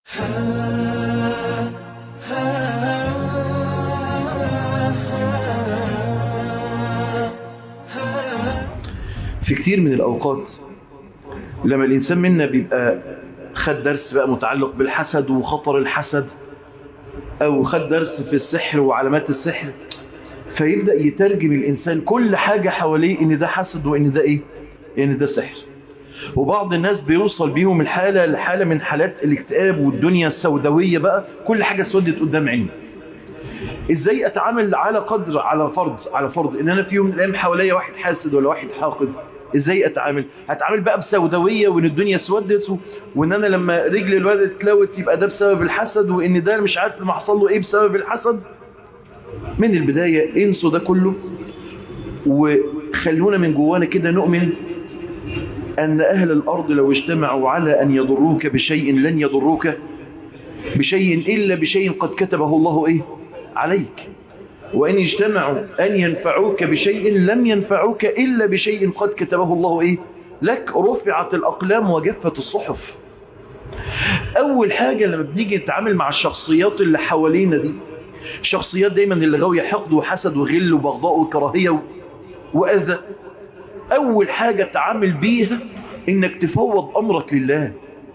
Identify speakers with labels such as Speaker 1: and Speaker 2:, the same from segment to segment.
Speaker 1: في كتير من الأوقات لما الإنسان منا بيبقى خد درس بقى متعلق بالحسد وخطر الحسد أو خد درس في السحر وعلامات السحر فيبدأ يترجم الإنسان كل حاجة حواليه إن ده حسد وإن ده إيه إن ده سحر وبعض الناس بيوصل بيهم الحالة لحالة من حالات الاكتئاب والدنيا السوداوية بقى كل حاجة سودت قدام عيني ازاي اتعامل على قدر على فرض على فرض ان انا في يوم من الايام حواليا واحد حاسد ولا واحد حاقد ازاي اتعامل هتعامل بقى بسوداويه وان الدنيا اسودت وان انا لما رجل الولد اتلوت يبقى ده بسبب الحسد وان ده مش عارف ما حصل له ايه بسبب الحسد من البدايه انسوا ده كله وخلونا من جوانا كده نؤمن ان اهل الارض لو اجتمعوا على ان يضروك بشيء لن يضروك بشيء الا بشيء قد كتبه الله ايه عليك وإن اجتمعوا أن ينفعوك بشيء لم ينفعوك إلا بشيء قد كتبه الله إيه لك رفعت الأقلام وجفت الصحف أول حاجة لما بنيجي نتعامل مع الشخصيات اللي حوالينا دي شخصيات دايما اللي غاوية حقد وحسد وغل وبغضاء وكراهية وأذى أول حاجة تعامل بيها إنك تفوض أمرك لله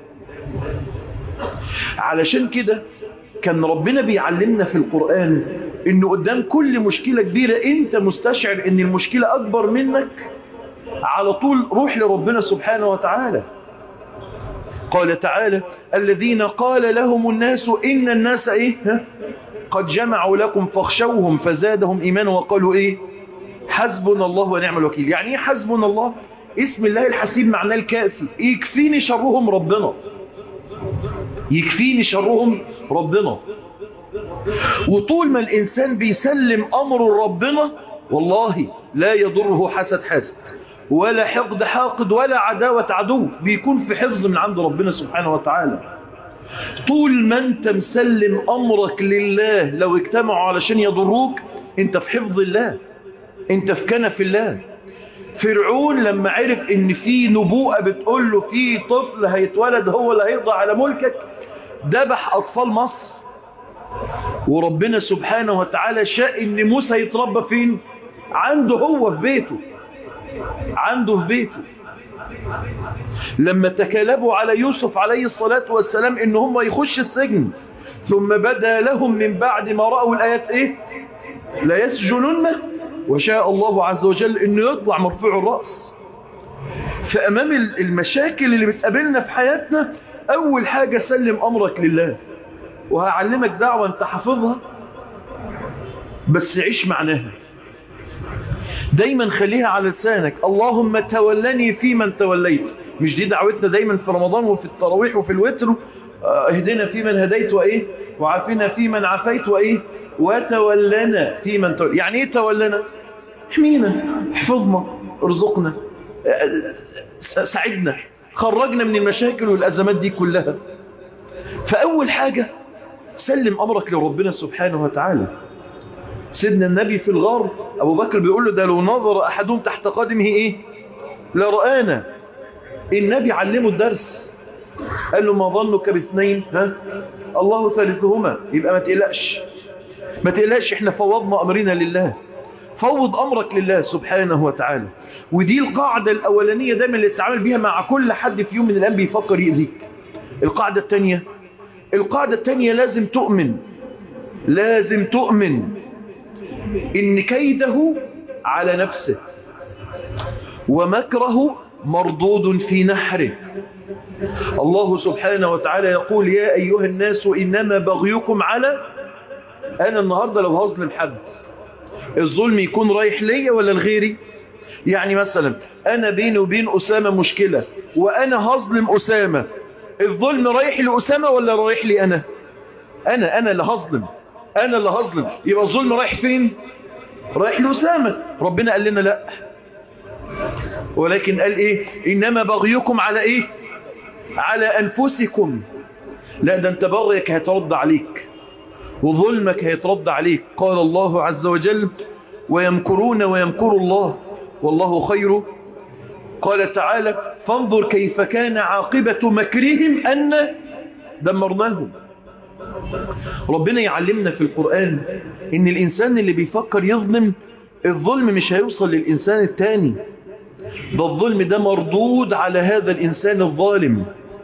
Speaker 1: علشان كده كان ربنا بيعلمنا في القرآن انه قدام كل مشكلة كبيرة انت مستشعر ان المشكلة اكبر منك على طول روح لربنا سبحانه وتعالى قال تعالى الذين قال لهم الناس ان الناس ايه ها؟ قد جمعوا لكم فاخشوهم فزادهم ايمانا وقالوا ايه حسبنا الله ونعم الوكيل يعني ايه حسبنا الله اسم الله الحسيب معناه الكافي يكفيني شرهم ربنا يكفيني شرهم ربنا وطول ما الإنسان بيسلم أمره ربنا والله لا يضره حسد حاسد ولا حقد حاقد ولا عداوة عدو بيكون في حفظ من عند ربنا سبحانه وتعالى طول ما انت مسلم أمرك لله لو اجتمعوا علشان يضروك انت في حفظ الله انت في كنف الله فرعون لما عرف ان في نبوءة بتقول له في طفل هيتولد هو اللي هيقضى على ملكك ذبح اطفال مصر وربنا سبحانه وتعالى شاء ان موسى يتربى فين عنده هو في بيته عنده في بيته لما تكالبوا على يوسف عليه الصلاة والسلام ان هم يخش السجن ثم بدا لهم من بعد ما رأوا الآيات ايه لا يسجننه وشاء الله عز وجل انه يطلع مرفوع الرأس فامام المشاكل اللي بتقابلنا في حياتنا اول حاجة سلم امرك لله وهعلمك دعوة انت حافظها بس عيش معناها دايما خليها على لسانك اللهم تولني في من توليت مش دي دعوتنا دايما في رمضان وفي التراويح وفي الوتر اهدنا في من هديت وايه وعافنا في من عافيت وايه وتولنا في من توليت يعني ايه تولنا احمينا احفظنا ارزقنا ساعدنا خرجنا من المشاكل والازمات دي كلها فاول حاجة سلم امرك لربنا سبحانه وتعالى سيدنا النبي في الغار ابو بكر بيقول له ده لو نظر احدهم تحت قدمه ايه لرآنا النبي علمه الدرس قال له ما ظنك باثنين ها الله ثالثهما يبقى ما تقلقش ما تقلقش احنا فوضنا امرنا لله فوض امرك لله سبحانه وتعالى ودي القاعدة الاولانية دايما اللي تتعامل بيها مع كل حد في يوم من الايام بيفكر يأذيك القاعدة الثانية القاعدة الثانية لازم تؤمن لازم تؤمن إن كيده على نفسه ومكره مردود في نحره الله سبحانه وتعالى يقول يا أيها الناس إنما بغيكم على أنا النهاردة لو هظلم حد الظلم يكون رايح ليا ولا لغيري يعني مثلا أنا بيني وبين أسامة مشكلة وأنا هظلم أسامة الظلم رايح لأسامة ولا رايح لي أنا أنا أنا اللي هظلم أنا اللي هظلم يبقى الظلم رايح فين رايح لأسامة ربنا قال لنا لا ولكن قال إيه إنما بغيكم على إيه على أنفسكم لا ده أنت بغيك هيترد عليك وظلمك هيترد عليك قال الله عز وجل ويمكرون ويمكر الله والله خير قال تعالى فانظر كيف كان عاقبة مكرهم أن دمرناهم ربنا يعلمنا في القرآن ان الانسان اللي بيفكر يظلم الظلم مش هيوصل للانسان التاني ده الظلم ده مردود على هذا الانسان الظالم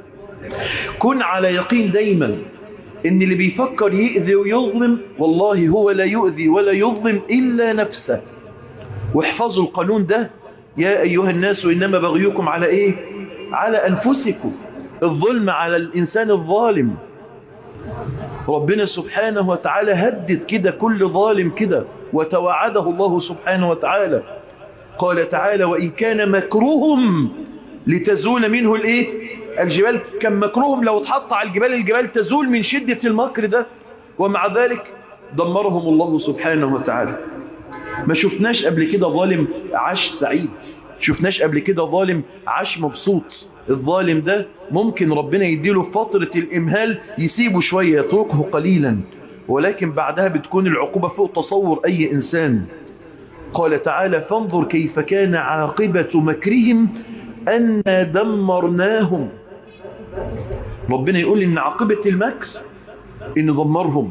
Speaker 1: كن على يقين دايما ان اللي بيفكر يؤذي ويظلم والله هو لا يؤذي ولا يظلم الا نفسه واحفظوا القانون ده يا ايها الناس انما بغيكم على ايه على انفسكم الظلم على الانسان الظالم ربنا سبحانه وتعالى هدد كده كل ظالم كده وتوعده الله سبحانه وتعالى قال تعالى وإن كان مكروهم لتزول منه الايه الجبال كان مكروهم لو اتحط على الجبال الجبال تزول من شدة المكر ده ومع ذلك دمرهم الله سبحانه وتعالى ما شفناش قبل كده ظالم عاش سعيد شفناش قبل كده ظالم عاش مبسوط الظالم ده ممكن ربنا يديله فترة الإمهال يسيبه شوية يتركه قليلا ولكن بعدها بتكون العقوبة فوق تصور أي إنسان قال تعالى فانظر كيف كان عاقبة مكرهم أنا دمرناهم ربنا يقول إن عاقبة المكر إنه دمرهم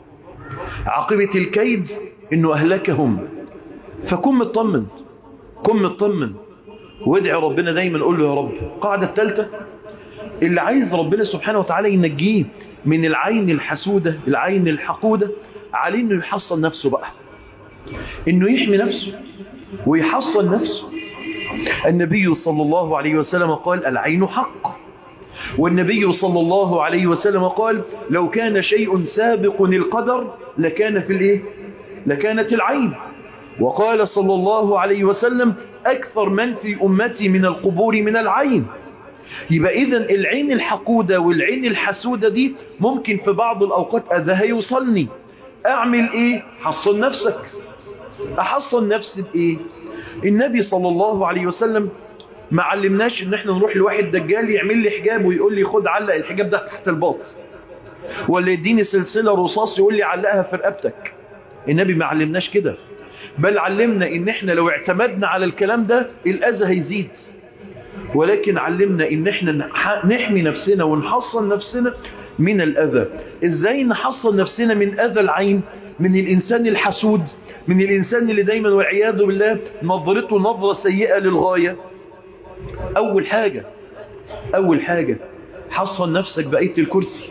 Speaker 1: عاقبة الكيد إنه أهلكهم فكن مطمن كن مطمن وادعي ربنا دايما قول له يا رب قاعدة الثالثة اللي عايز ربنا سبحانه وتعالى ينجيه من العين الحسودة العين الحقودة عليه انه يحصل نفسه بقى انه يحمي نفسه ويحصل نفسه النبي صلى الله عليه وسلم قال العين حق والنبي صلى الله عليه وسلم قال لو كان شيء سابق القدر لكان في الايه لكانت العين وقال صلى الله عليه وسلم أكثر من في أمتي من القبور من العين يبقى إذن العين الحقودة والعين الحسودة دي ممكن في بعض الأوقات أذاها يوصلني أعمل إيه حصل نفسك أحصل نفسي بإيه النبي صلى الله عليه وسلم ما علمناش ان احنا نروح لواحد دجال يعمل لي حجاب ويقول لي خد علق الحجاب ده تحت الباط ولا يديني سلسلة رصاص يقول لي علقها في رقبتك النبي ما علمناش كده بل علمنا ان احنا لو اعتمدنا على الكلام ده الاذى هيزيد ولكن علمنا ان احنا نحمي نفسنا ونحصن نفسنا من الاذى ازاي نحصن نفسنا من اذى العين من الانسان الحسود من الانسان اللي دايما والعياذ بالله نظرته نظرة سيئة للغاية اول حاجة اول حاجة حصن نفسك بآية الكرسي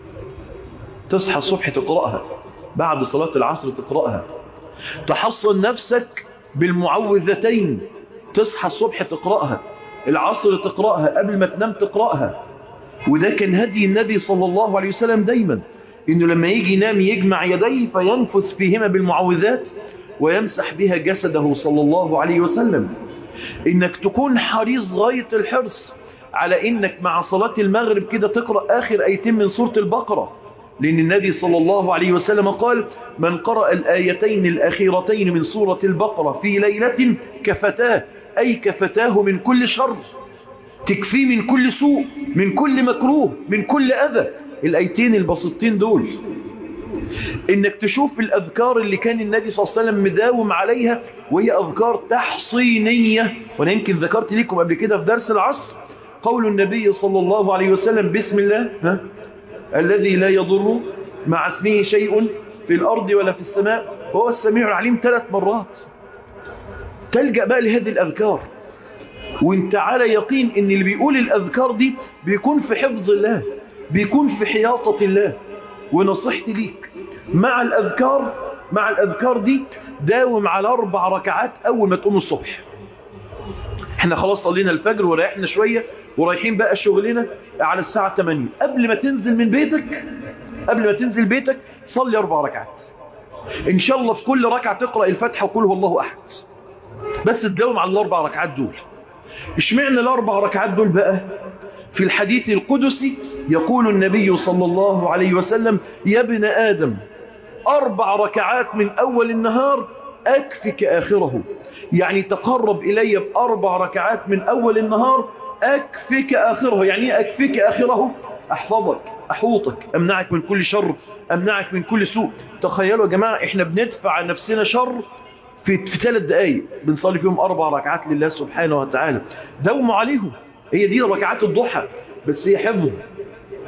Speaker 1: تصحى الصبح تقرأها بعد صلاة العصر تقرأها تحصن نفسك بالمعوذتين تصحى الصبح تقرأها العصر تقرأها قبل ما تنام تقرأها وده كان هدي النبي صلى الله عليه وسلم دايما انه لما يجي ينام يجمع يديه فينفث فيهما بالمعوذات ويمسح بها جسده صلى الله عليه وسلم انك تكون حريص غاية الحرص على انك مع صلاة المغرب كده تقرأ اخر ايتين من سورة البقرة لأن النبي صلى الله عليه وسلم قال من قرأ الآيتين الأخيرتين من سورة البقرة في ليلة كفتاه أي كفتاه من كل شر تكفيه من كل سوء من كل مكروه من كل أذى الآيتين البسيطين دول إنك تشوف الأذكار اللي كان النبي صلى الله عليه وسلم مداوم عليها وهي أذكار تحصينية وأنا يمكن ذكرت لكم قبل كده في درس العصر قول النبي صلى الله عليه وسلم بسم الله ها الذي لا يضر مع اسمه شيء في الأرض ولا في السماء وهو السميع العليم ثلاث مرات تلجأ بقى لهذه الأذكار وانت على يقين ان اللي بيقول الأذكار دي بيكون في حفظ الله بيكون في حياطة الله ونصيحتي ليك مع الأذكار مع الأذكار دي داوم على أربع ركعات أول ما تقوم الصبح احنا خلاص صلينا الفجر وريحنا شوية ورايحين بقى شغلنا على الساعة 8 قبل ما تنزل من بيتك قبل ما تنزل بيتك صلي أربع ركعات إن شاء الله في كل ركعة تقرأ الفتحة وقول هو الله أحد بس تداوم على الأربع ركعات دول اشمعنى الأربع ركعات دول بقى في الحديث القدسي يقول النبي صلى الله عليه وسلم يا ابن آدم أربع ركعات من أول النهار أكفك آخره يعني تقرب إلي بأربع ركعات من أول النهار أكفك آخره يعني أكفك آخره أحفظك أحوطك أمنعك من كل شر أمنعك من كل سوء تخيلوا يا جماعة إحنا بندفع نفسنا شر في, في ثلاث دقايق بنصلي فيهم أربع ركعات لله سبحانه وتعالى دوموا عليهم هي دي ركعات الضحى بس هي حفظ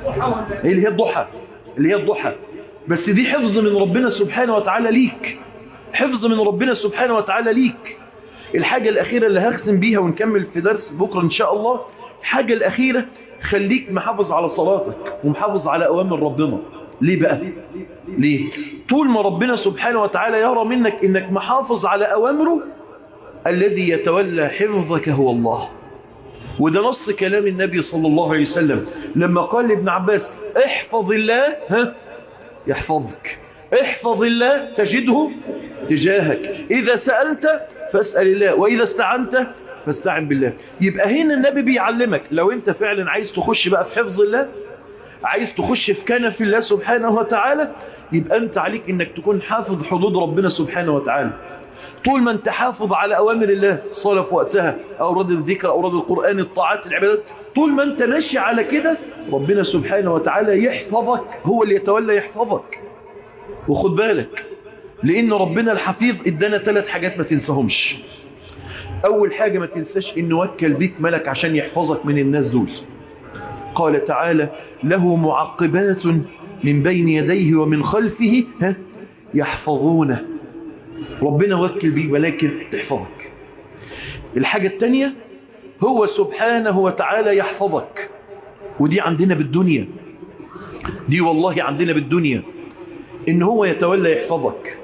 Speaker 1: هي اللي هي الضحى اللي هي الضحى بس دي حفظ من ربنا سبحانه وتعالى ليك حفظ من ربنا سبحانه وتعالى ليك الحاجة الأخيرة اللي هختم بيها ونكمل في درس بكرة إن شاء الله الحاجة الأخيرة خليك محافظ على صلاتك ومحافظ على أوامر ربنا ليه بقى ليه طول ما ربنا سبحانه وتعالى يرى منك إنك محافظ على أوامره الذي يتولى حفظك هو الله وده نص كلام النبي صلى الله عليه وسلم لما قال لابن عباس احفظ الله ها يحفظك احفظ الله تجده تجاهك إذا سألت فاسأل الله وإذا استعنت فاستعن بالله يبقى هنا النبي بيعلمك لو انت فعلا عايز تخش بقى في حفظ الله عايز تخش في كنف الله سبحانه وتعالى يبقى انت عليك انك تكون حافظ حدود ربنا سبحانه وتعالى طول ما انت حافظ على أوامر الله صلاة في وقتها أوراد الذكر أوراد القرآن الطاعات العبادات طول ما انت ماشي على كده ربنا سبحانه وتعالى يحفظك هو اللي يتولى يحفظك وخد بالك لأن ربنا الحفيظ ادانا ثلاث حاجات ما تنساهمش أول حاجة ما تنساش إنه وكل بيك ملك عشان يحفظك من الناس دول قال تعالى له معقبات من بين يديه ومن خلفه ها يحفظونه ربنا وكل بيك ولكن تحفظك الحاجة الثانية هو سبحانه وتعالى يحفظك ودي عندنا بالدنيا دي والله عندنا بالدنيا إن هو يتولى يحفظك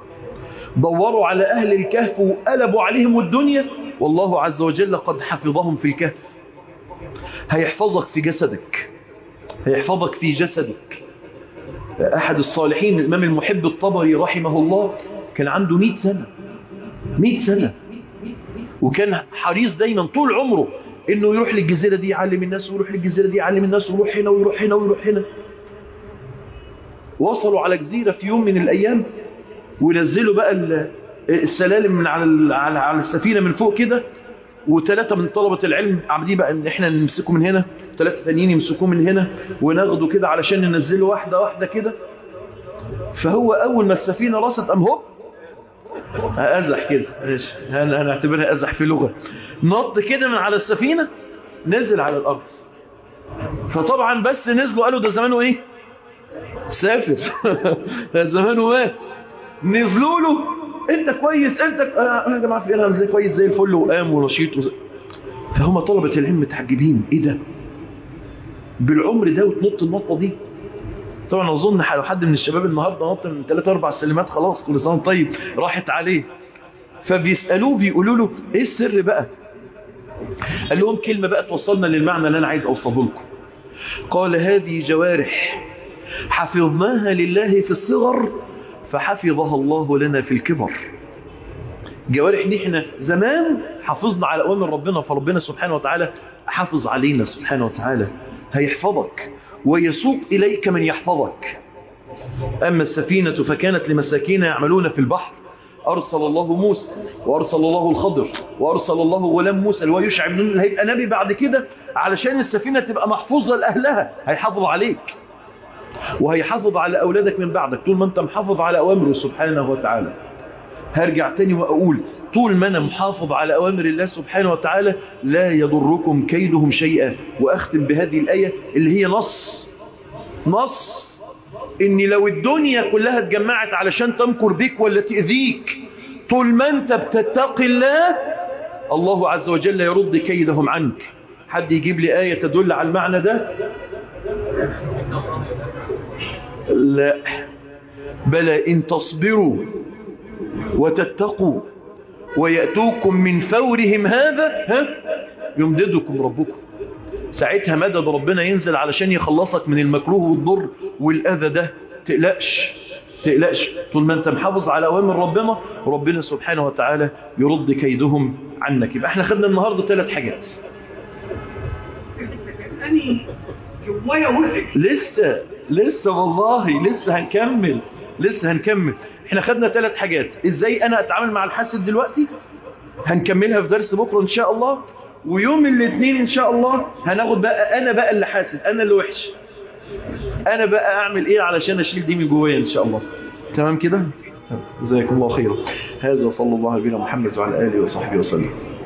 Speaker 1: دوروا على أهل الكهف وقلبوا عليهم الدنيا والله عز وجل قد حفظهم في الكهف هيحفظك في جسدك هيحفظك في جسدك أحد الصالحين الإمام المحب الطبري رحمه الله كان عنده مئة سنة مئة سنة وكان حريص دايما طول عمره انه يروح للجزيرة دي يعلم الناس ويروح للجزيرة دي يعلم الناس ويروح هنا ويروح هنا ويروح هنا وصلوا على جزيرة في يوم من الأيام ونزلوا بقى السلالم من على على على السفينة من فوق كده وثلاثة من طلبة العلم عاملين بقى ان احنا نمسكه من هنا ثلاثة ثانيين يمسكوه من هنا وناخده كده علشان ننزله واحدة واحدة كده فهو أول ما السفينة رست أم هوب أزح كده ماشي أنا هنعتبرها أزح في لغة نط كده من على السفينة نزل على الأرض فطبعا بس نزلوا قالوا ده زمانه إيه سافر ده زمانه مات نزلوا له انت كويس انت يا جماعه في انا زي كويس زي الفل وقام ونشيط وزي. فهم طلبه العلم متعجبين ايه ده بالعمر ده وتنط النطه دي طبعا اظن لو حد من الشباب النهارده نط من 3 4 سلمات خلاص كل سنه طيب راحت عليه فبيسالوه بيقولوا له ايه السر بقى قال لهم كلمه بقى توصلنا للمعنى اللي انا عايز اوصله لكم قال هذه جوارح حفظناها لله في الصغر فحفظها الله لنا في الكبر جوارح دي احنا زمان حافظنا على اوامر ربنا فربنا سبحانه وتعالى حافظ علينا سبحانه وتعالى هيحفظك ويسوق إليك من يحفظك أما السفينة فكانت لمساكين يعملون في البحر أرسل الله موسى وأرسل الله الخضر وأرسل الله غلام موسى اللي هو يشعب من اللي هيبقى نبي بعد كده علشان السفينة تبقى محفوظة لأهلها هيحافظ عليك وهيحافظ على أولادك من بعدك طول ما أنت محافظ على أوامره سبحانه وتعالى هرجع تاني وأقول طول ما أنا محافظ على أوامر الله سبحانه وتعالى لا يضركم كيدهم شيئا وأختم بهذه الآية اللي هي نص نص إن لو الدنيا كلها اتجمعت علشان تمكر بك ولا تأذيك طول ما أنت بتتقي الله الله عز وجل يرد كيدهم عنك حد يجيب لي آية تدل على المعنى ده لا بلى إن تصبروا وتتقوا ويأتوكم من فورهم هذا ها يمددكم ربكم ساعتها مدد ربنا ينزل علشان يخلصك من المكروه والضر والأذى ده تقلقش تقلقش طول ما انت محافظ على أوامر ربنا ربنا سبحانه وتعالى يرد كيدهم عنك يبقى احنا خدنا النهاردة ثلاث حاجات لسه لسه والله لسه هنكمل لسه هنكمل احنا خدنا ثلاث حاجات ازاي انا اتعامل مع الحاسد دلوقتي هنكملها في درس بكرة ان شاء الله ويوم الاثنين ان شاء الله هناخد بقى انا بقى اللي حاسد انا اللي وحش انا بقى اعمل ايه علشان اشيل دي من جوايا ان شاء الله تمام كده جزاكم الله خيرا هذا صلى الله عليه وسلم محمد وعلى اله وصحبه وسلم